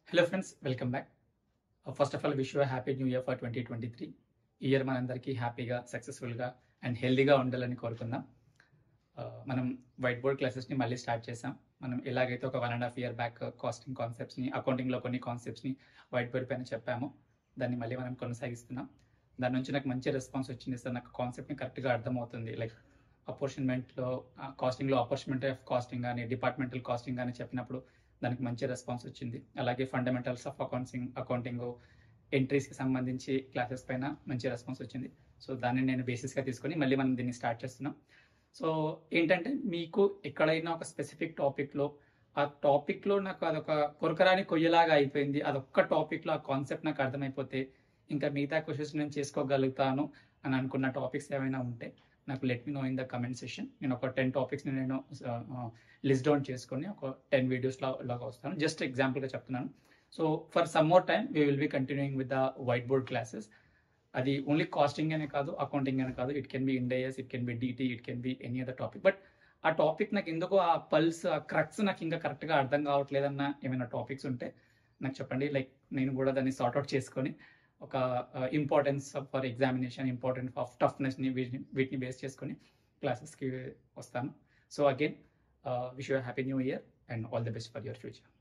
hello friends welcome back first of all wish you happy new year for twenty twenty three ఈ year మనందరికీ హ్యాపీగా సక్సెస్ఫుల్గా and హెల్దీగా ఉండాలని కోరుకుందాం Uh, మనం వైట్ బోర్డ్ క్లాసెస్ని మళ్ళీ స్టార్ట్ చేసాం మనం ఎలాగైతే ఒక one and half year back costing కాన్సెప్ట్స్ని అకౌంటింగ్లో కొన్ని కాన్సెప్ట్స్ని వైట్ బోర్డ్ పైన చెప్పాము దాన్ని మళ్ళీ మనం కొనసాగిస్తున్నాం దాని నుంచి నాకు మంచి రెస్పాన్స్ వచ్చింది సార్ నాకు కాన్సెప్ట్ని కరెక్ట్గా అర్థమవుతుంది లైక్ అపోర్షన్మెంట్లో కాస్టింగ్లో అపోర్షన్మెంట్ ఆఫ్ కాస్టింగ్ కానీ డిపార్ట్మెంటల్ కాస్టింగ్ కానీ చెప్పినప్పుడు దానికి మంచి రెస్పాన్స్ వచ్చింది అలాగే ఫండమెంటల్స్ ఆఫ్ అకౌంటింగ్ అకౌంటింగ్ ఎంట్రీస్కి సంబంధించి క్లాసెస్ పైన మంచి రెస్పాన్స్ వచ్చింది సో దాన్ని నేను బేసిస్గా తీసుకొని మళ్ళీ మనం దీన్ని స్టార్ట్ చేస్తున్నాం సో ఏంటంటే మీకు ఎక్కడైనా ఒక స్పెసిఫిక్ టాపిక్లో ఆ టాపిక్లో నాకు అదొక కొరకరాని కొయ్యలాగా అయిపోయింది అదొక్క టాపిక్లో ఆ కాన్సెప్ట్ నాకు అర్థమైపోతే ఇంకా మిగతా క్వశ్చన్స్ నేను చేసుకోగలుగుతాను అని అనుకున్న టాపిక్స్ ఏమైనా ఉంటే నాకు let me know in the comment session నేను ఒక టెన్ టాపిక్స్ని నేను లిస్ట్ డౌన్ చేసుకొని ఒక టెన్ వీడియోస్ లాగా వస్తాను జస్ట్ ఎగ్జాంపుల్గా చెప్తున్నాను so for some more time we will be continuing with the white board classes అది ఓన్లీ కాస్టింగ్ అనే కాదు అకౌంటింగ్ అనే కాదు it can be Ind AS it can be DT it can be any other topic but ఆ topic నాకు ఎందుకో ఆ pulse ఆ క్రక్స్ నాకు ఇంకా కరెక్ట్గా అర్థం కావట్లేదన్న ఏమైనా టాపిక్స్ ఉంటే నాకు చెప్పండి లైక్ నేను కూడా దాన్ని సార్ట్అవుట్ చేసుకొని ఒక importance for examination importance of టఫ్నెస్ని వీటిని వీటిని బేస్ చేసుకొని క్లాసెస్కి వస్తాను so again wish you happy new year and all the best for your future